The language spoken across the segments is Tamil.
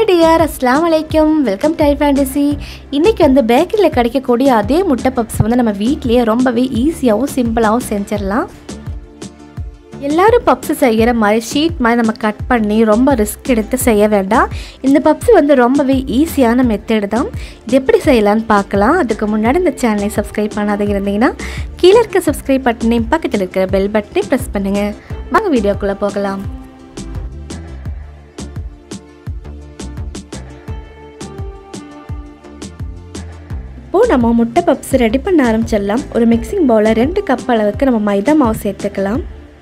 டியர் அஸ்லாம் வலைக்கம் வெல்கம் டு ஃபேண்டசி இன்றைக்கி வந்து பேக்கரியில் கிடைக்கக்கூடிய அதே முட்டை பப்ஸ் வந்து நம்ம வீட்லேயே ரொம்பவே ஈஸியாகவும் சிம்பிளாகவும் செஞ்சிடலாம் எல்லாரும் பப்ஸ் செய்கிற மாதிரி ஷீட் மாதிரி நம்ம கட் பண்ணி ரொம்ப ரிஸ்க் எடுத்து செய்ய வேண்டாம் இந்த பப்ஸ் வந்து ரொம்பவே ஈஸியான மெத்தட் தான் இது எப்படி செய்யலான்னு பார்க்கலாம் அதுக்கு முன்னாடி இந்த சேனலை சப்ஸ்கிரைப் பண்ணாத இருந்தீங்கன்னா கீழே இருக்க சப்ஸ்கிரைப் பட்டனையும் பக்கத்தில் இருக்கிற பெல் பட்டனையும் ப்ரெஸ் பண்ணுங்கள் வாங்க வீடியோக்குள்ளே போகலாம் இப்போது நம்ம முட்டை பப்ஸ் ரெடி பண்ண ஆரம்பிச்சிடலாம் ஒரு மிக்சிங் பவுலில் ரெண்டு கப் அளவுக்கு நம்ம மைதா மாவு சேர்த்துக்கலாம்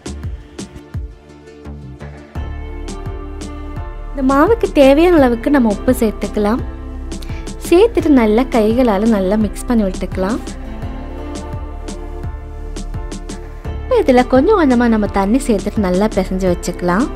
இந்த மாவுக்கு தேவையான அளவுக்கு நம்ம உப்பு சேர்த்துக்கலாம் சேர்த்துட்டு நல்லா கைகளால் நல்லா மிக்ஸ் பண்ணி விட்டுக்கலாம் இப்போ இதில் கொஞ்சம் கொஞ்சமாக நம்ம தண்ணி சேர்த்துட்டு நல்லா பிசைஞ்சு வச்சுக்கலாம்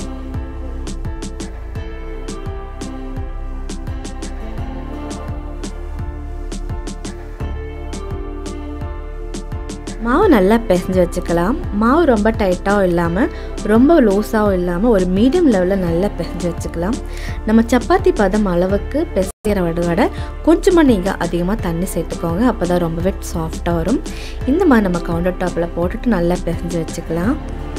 மாவு நல்லா பிசைஞ்சு வச்சுக்கலாம் மாவு ரொம்ப டைட்டாகவும் இல்லாமல் ரொம்ப லூஸாகவும் இல்லாமல் ஒரு மீடியம் லெவலில் நல்லா பிசைஞ்சு வச்சுக்கலாம் நம்ம சப்பாத்தி பதம் அளவுக்கு பிசைகிற விட விட கொஞ்சமாக நீங்கள் அதிகமாக தண்ணி சேர்த்துக்கோங்க அப்போ தான் ரொம்பவே சாஃப்டாக வரும் இந்த மாதிரி நம்ம கவுண்டர் டாப்பில் போட்டுட்டு நல்லா பிசைஞ்சு வச்சுக்கலாம்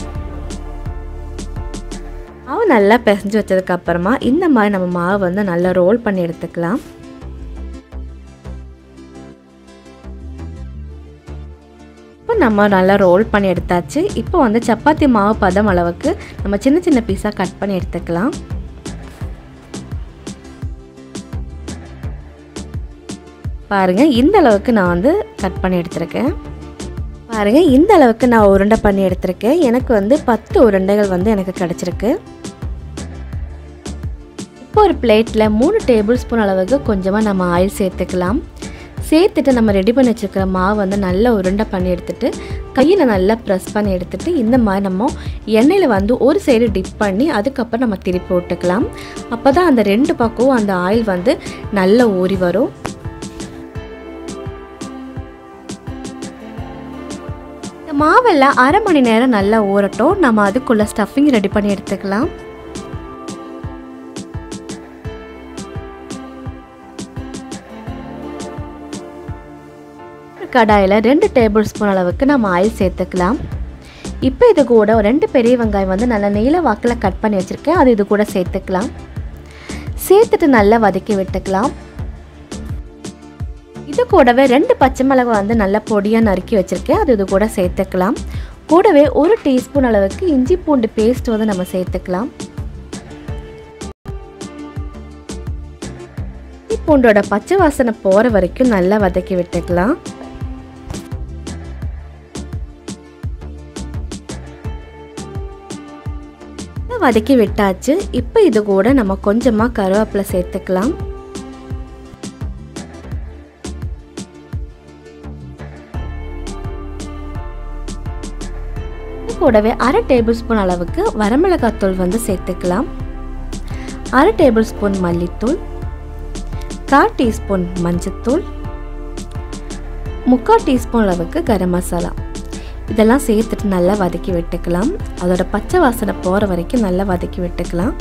மாவு நல்லா பிசைஞ்சு வச்சதுக்கப்புறமா இந்த மாதிரி நம்ம மாவு வந்து நல்லா ரோல் பண்ணி எடுத்துக்கலாம் இப்போ நம்ம நல்லா ரோல் பண்ணி எடுத்தாச்சு இப்போ வந்து சப்பாத்தி மாவு பதம் அளவுக்கு நம்ம சின்ன சின்ன பீஸாக கட் பண்ணி எடுத்துக்கலாம் பாருங்கள் இந்த அளவுக்கு நான் வந்து கட் பண்ணி எடுத்திருக்கேன் பாருங்கள் இந்த அளவுக்கு நான் உருண்டை பண்ணி எடுத்திருக்கேன் எனக்கு வந்து பத்து உருண்டைகள் வந்து எனக்கு கிடச்சிருக்கு இப்போ ஒரு பிளேட்டில் மூணு டேபிள் ஸ்பூன் அளவுக்கு கொஞ்சமாக நம்ம ஆயில் சேர்த்துக்கலாம் சேர்த்துட்டு நம்ம ரெடி பண்ணி வச்சுருக்கிற மாவு வந்து நல்லா உருண்டை பண்ணி எடுத்துகிட்டு கையில் நல்லா ப்ரெஸ் பண்ணி எடுத்துகிட்டு இந்த மாதிரி நம்ம எண்ணெயில் வந்து ஒரு சைடு டிப் பண்ணி அதுக்கப்புறம் நம்ம திருப்பி விட்டுக்கலாம் அப்போ தான் அந்த ரெண்டு பக்கமும் அந்த ஆயில் வந்து நல்லா ஊறி வரும் இந்த மாவெல்லாம் அரை மணி நேரம் நல்லா ஊறட்டும் நம்ம அதுக்குள்ளே ஸ்டஃபிங் ரெடி பண்ணி எடுத்துக்கலாம் கடாயில் ரெண்டு டேபிள் ஸ்பூன் அளவுக்கு நம்ம ஆயில் சேர்த்துக்கலாம் இப்போ இது கூட ஒரு ரெண்டு பெரிய வெங்காயம் வந்து நல்லா நீல வாக்கில் கட் பண்ணி வச்சுருக்கேன் அது இது கூட சேர்த்துக்கலாம் சேர்த்துட்டு நல்லா வதக்கி விட்டுக்கலாம் இது கூடவே ரெண்டு பச்சை மிளகாய் வந்து நல்லா பொடியாக நறுக்கி வச்சுருக்கேன் அது இது கூட சேர்த்துக்கலாம் கூடவே ஒரு டீஸ்பூன் அளவுக்கு இஞ்சி பூண்டு பேஸ்ட் வந்து நம்ம சேர்த்துக்கலாம் இஞ்சி பூண்டோட பச்சை வாசனை போகிற வரைக்கும் நல்லா வதக்கி விட்டுக்கலாம் வதக்கி விட்டாச்சு இப்போ இது கூட நம்ம கொஞ்சமாக கருவேப்பிலை சேர்த்துக்கலாம் கூடவே அரை டேபிள் ஸ்பூன் அளவுக்கு வரமிளகாத்தூள் வந்து சேர்த்துக்கலாம் அரை டேபிள் ஸ்பூன் மல்லித்தூள் கால் டீஸ்பூன் மஞ்சத்தூள் முக்கால் டீஸ்பூன் அளவுக்கு கரம் மசாலா இதெல்லாம் சேர்த்துட்டு நல்லா வதக்கி விட்டுக்கலாம் அதோட பச்சை வாசனை போகிற வரைக்கும் நல்லா வதக்கி விட்டுக்கலாம்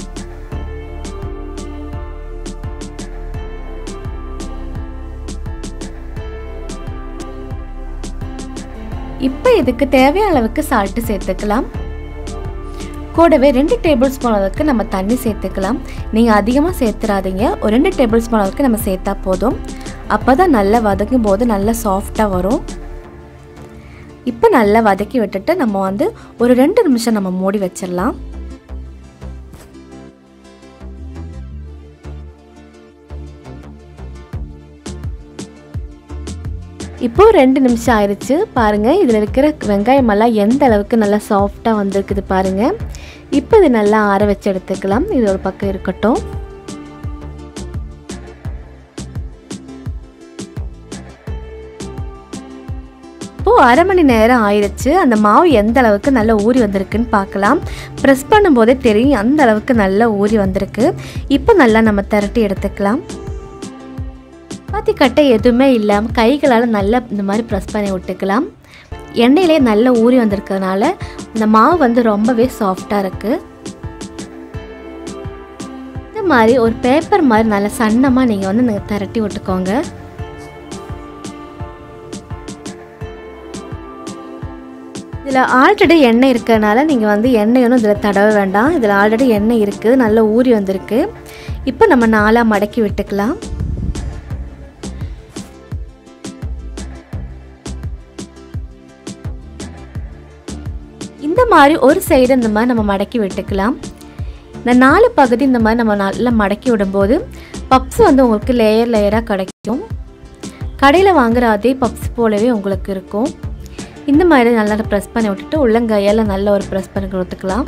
இப்போ இதுக்கு தேவையான அளவுக்கு சால்ட்டு சேர்த்துக்கலாம் கூடவே ரெண்டு டேபிள் ஸ்பூன் அளவுக்கு நம்ம தண்ணி சேர்த்துக்கலாம் நீங்கள் அதிகமாக சேர்த்துறாதீங்க ஒரு ரெண்டு டேபிள் ஸ்பூன் அளவுக்கு நம்ம சேர்த்தா போதும் அப்போ தான் நல்லா வதக்கும் போது நல்லா சாஃப்டாக வரும் இப்போ நல்லா வதக்கி விட்டுட்டு நம்ம வந்து ஒரு ரெண்டு நிமிஷம் நம்ம மூடி வச்சிடலாம் இப்போ ரெண்டு நிமிஷம் ஆயிடுச்சு பாருங்கள் இதில் இருக்கிற வெங்காயமெல்லாம் எந்த அளவுக்கு நல்லா சாஃப்டாக வந்திருக்குது பாருங்கள் இப்போ இது நல்லா ஆற வச்சு எடுத்துக்கலாம் இது ஒரு பக்கம் இருக்கட்டும் இப்போது அரை மணி நேரம் ஆயிடுச்சு அந்த மாவு எந்த அளவுக்கு நல்லா ஊறி வந்திருக்குன்னு பார்க்கலாம் ப்ரெஸ் பண்ணும்போதே தெரியும் அந்த அளவுக்கு நல்லா ஊறி வந்திருக்கு இப்போ நல்லா நம்ம திரட்டி எடுத்துக்கலாம் சப்பாத்தி கட்டை எதுவுமே இல்லாமல் கைகளால் நல்லா இந்த மாதிரி ப்ரெஸ் பண்ணி விட்டுக்கலாம் எண்ணெயிலே நல்லா ஊறி வந்திருக்கிறதுனால இந்த மாவு வந்து ரொம்பவே சாஃப்டாக இருக்குது இந்த மாதிரி ஒரு பேப்பர் மாதிரி நல்லா சன்னமாக நீங்கள் வந்து நீங்கள் திரட்டி விட்டுக்கோங்க இதில் ஆல்ரெடி எண்ணெய் இருக்கிறனால நீங்கள் வந்து எண்ணெய் ஒன்றும் இதில் தடவ வேண்டாம் இதில் ஆல்ரெடி எண்ணெய் இருக்குது நல்லா ஊறி வந்திருக்கு இப்போ நம்ம நாலாக மடக்கி விட்டுக்கலாம் இந்த மாதிரி ஒரு சைடு இந்த மாதிரி நம்ம மடக்கி விட்டுக்கலாம் இந்த நாலு பகுதி இந்த மாதிரி நம்ம நல்லா மடக்கி விடும்போது பப்ஸ் வந்து உங்களுக்கு லேயர் லேயராக கிடைக்கும் கடையில் வாங்குகிற அதே பப்ஸ் போலவே உங்களுக்கு இருக்கும் இந்த மாதிரி நல்லா ப்ரெஸ் பண்ணி விட்டுட்டு உள்ளங்கையால் நல்ல ஒரு ப்ரெஸ் பண்ணி கொடுத்துக்கலாம்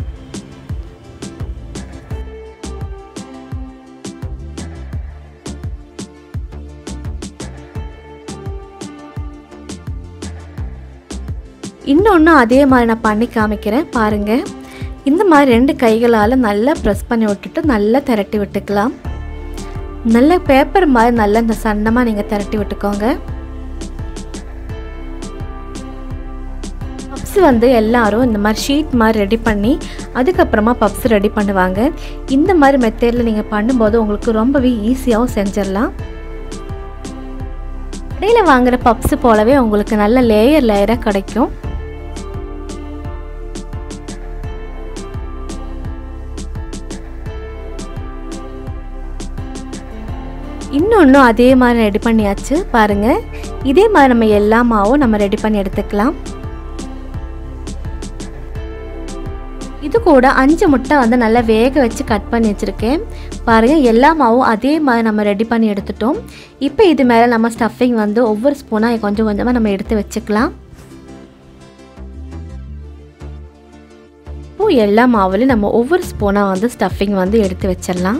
இன்னொன்று அதே மாதிரி நான் பண்ணி காமிக்கிறேன் பாருங்கள் இந்த மாதிரி ரெண்டு கைகளால் நல்லா ப்ரெஸ் பண்ணி விட்டுட்டு நல்லா திரட்டி விட்டுக்கலாம் நல்ல பேப்பர் மாதிரி நல்லா இந்த சன்னமாக நீங்கள் திரட்டி விட்டுக்கோங்க பப்ஸ் வந்து எல்லாரும் இந்த மாதிரி ஷீட் மாதிரி ரெடி பண்ணி அதுக்கப்புறமா பப்ஸ் ரெடி பண்ணுவாங்க இந்த மாதிரி மெத்தேடில் நீங்கள் பண்ணும்போது உங்களுக்கு ரொம்பவே ஈஸியாகவும் செஞ்சிடலாம் கடையில் வாங்குகிற பப்ஸ் போலவே உங்களுக்கு நல்ல லேயர் லேயராக கிடைக்கும் இன்னொன்று அதே மாதிரி ரெடி பண்ணியாச்சு பாருங்கள் இதே மாதிரி நம்ம எல்லா மாவும் நம்ம ரெடி பண்ணி எடுத்துக்கலாம் இது கூட அஞ்சு முட்டை வந்து நல்லா வேக வச்சு கட் பண்ணி வச்சுருக்கேன் பாருங்கள் எல்லா மாவும் அதே மாதிரி நம்ம ரெடி பண்ணி எடுத்துட்டோம் இப்போ இது மேலே நம்ம ஸ்டஃபிங் வந்து ஒவ்வொரு ஸ்பூனாக கொஞ்சம் கொஞ்சமாக நம்ம எடுத்து வச்சுக்கலாம் இப்போ எல்லா மாவுலையும் நம்ம ஒவ்வொரு ஸ்பூனாக வந்து ஸ்டஃபிங் வந்து எடுத்து வச்சிடலாம்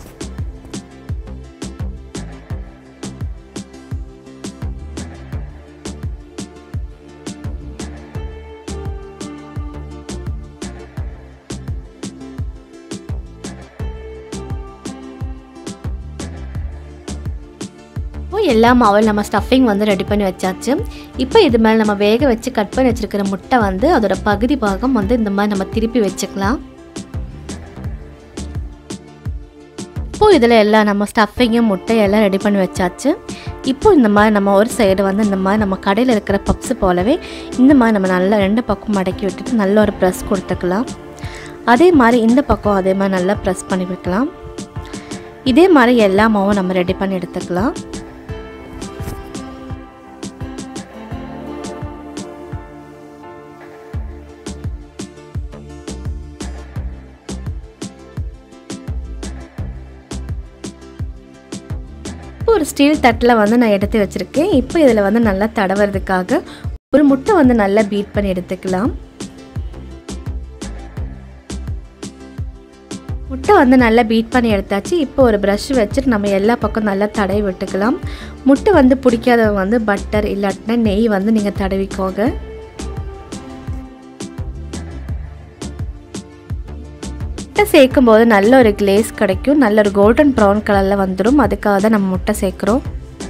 இப்போ எல்லா மாவும் நம்ம ஸ்டஃபிங் வந்து ரெடி பண்ணி வச்சாச்சு இப்போ இது மேலே நம்ம வேக வச்சு கட் பண்ணி வச்சுருக்கிற முட்டை வந்து அதோட பகுதி பாகம் வந்து இந்த மாதிரி நம்ம திருப்பி வச்சுக்கலாம் இப்போது இதில் எல்லாம் நம்ம ஸ்டஃபிங்கும் முட்டை எல்லாம் ரெடி பண்ணி வச்சாச்சு இப்போ இந்த மாதிரி நம்ம ஒரு சைடு வந்து இந்த மாதிரி நம்ம கடையில் இருக்கிற பப்ஸ் போலவே இந்த மாதிரி நம்ம நல்லா ரெண்டு பக்கம் மடக்கி விட்டுட்டு நல்ல ஒரு ப்ரெஸ் கொடுத்துக்கலாம் அதே மாதிரி இந்த பக்கம் அதே மாதிரி நல்லா ப்ரெஸ் பண்ணி வைக்கலாம் இதே மாதிரி எல்லா மாவும் நம்ம ரெடி பண்ணி எடுத்துக்கலாம் இப்போ ஒரு ஸ்டீல் தட்டில் வந்து நான் எடுத்து வச்சுருக்கேன் இப்போ இதில் வந்து நல்லா தடவுறதுக்காக ஒரு முட்டை வந்து நல்லா பீட் பண்ணி எடுத்துக்கலாம் முட்டை வந்து நல்லா பீட் பண்ணி எடுத்தாச்சு இப்போ ஒரு ப்ரஷ் வச்சுட்டு நம்ம எல்லா பக்கம் நல்லா தடவி விட்டுக்கலாம் முட்டை வந்து பிடிக்காதவங்க வந்து பட்டர் இல்லாட்டினா நெய் வந்து நீங்கள் தடவிக்கோங்க முட்டை சேர்க்கும் போது நல்ல ஒரு கிளேஸ் கிடைக்கும் நல்ல ஒரு கோல்டன் ப்ரௌன் கலரில் வந்துடும் அதுக்காக தான் நம்ம முட்டை சேர்க்குறோம்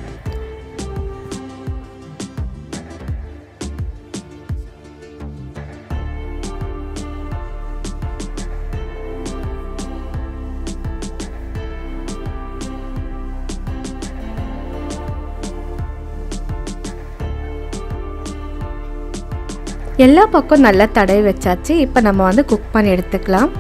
எல்லா பக்கம் நல்லா தடவி வச்சாச்சு இப்போ நம்ம வந்து குக் பண்ணி எடுத்துக்கலாம்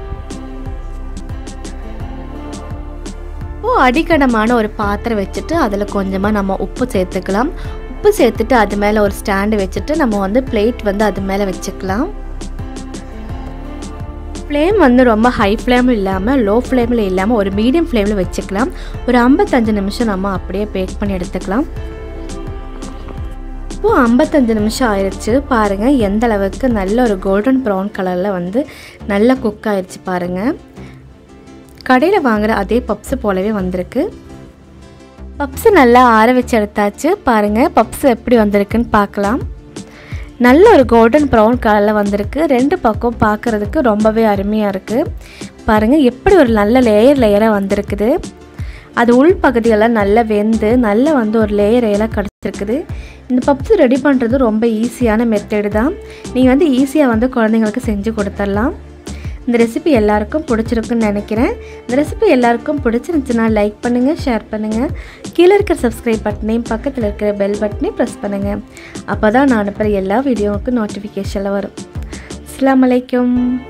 ஓ அடிக்கடமான ஒரு பாத்திரம் வச்சுட்டு அதில் கொஞ்சமாக நம்ம உப்பு சேர்த்துக்கலாம் உப்பு சேர்த்துட்டு அது மேலே ஒரு ஸ்டாண்டு வச்சுட்டு நம்ம வந்து பிளேட் வந்து அது மேலே வச்சுக்கலாம் ஃப்ளேம் வந்து ரொம்ப ஹை ஃப்ளேமில் இல்லாமல் லோ ஃப்ளேமில் இல்லாமல் ஒரு மீடியம் ஃப்ளேமில் வச்சுக்கலாம் ஒரு ஐம்பத்தஞ்சு நிமிஷம் நம்ம அப்படியே பேக் பண்ணி எடுத்துக்கலாம் இப்போது ஐம்பத்தஞ்சு நிமிஷம் ஆயிடுச்சு பாருங்கள் எந்த அளவுக்கு நல்ல ஒரு கோல்டன் ப்ரௌன் கலரில் வந்து நல்லா குக் ஆயிடுச்சு பாருங்கள் கடையில் வாங்குகிற அதே பப்ஸு போலவே வந்திருக்கு பப்ஸு நல்லா ஆற வச்சு எடுத்தாச்சு பாருங்கள் பப்ஸ் எப்படி வந்திருக்குன்னு பார்க்கலாம் நல்ல ஒரு கோல்டன் ப்ரௌன் கலரில் வந்திருக்கு ரெண்டு பக்கம் பார்க்குறதுக்கு ரொம்பவே அருமையாக இருக்குது பாருங்கள் எப்படி ஒரு நல்ல லேயர் லேயராக வந்திருக்குது அது உள் பகுதியெல்லாம் நல்லா வெந்து நல்லா வந்து ஒரு லேயர் லேயராக கிடச்சிருக்குது இந்த பப்ஸ் ரெடி பண்ணுறது ரொம்ப ஈஸியான மெத்தடு தான் நீங்கள் வந்து ஈஸியாக வந்து குழந்தைங்களுக்கு செஞ்சு கொடுத்துடலாம் இந்த ரெசிபி எல்லாருக்கும் பிடிச்சிருக்குன்னு நினைக்கிறேன் இந்த ரெசிபி எல்லாருக்கும் பிடிச்சிருந்துச்சுன்னா லைக் பண்ணுங்கள் ஷேர் பண்ணுங்கள் கீழே இருக்கிற சப்ஸ்கிரைப் பட்டனையும் பக்கத்தில் இருக்கிற பெல் பட்டனையும் ப்ரெஸ் பண்ணுங்கள் அப்போ தான் நான் அனுப்புகிற எல்லா வீடியோவுக்கும் நோட்டிஃபிகேஷனில் வரும் அஸ்ஸலாமு அலைக்கும்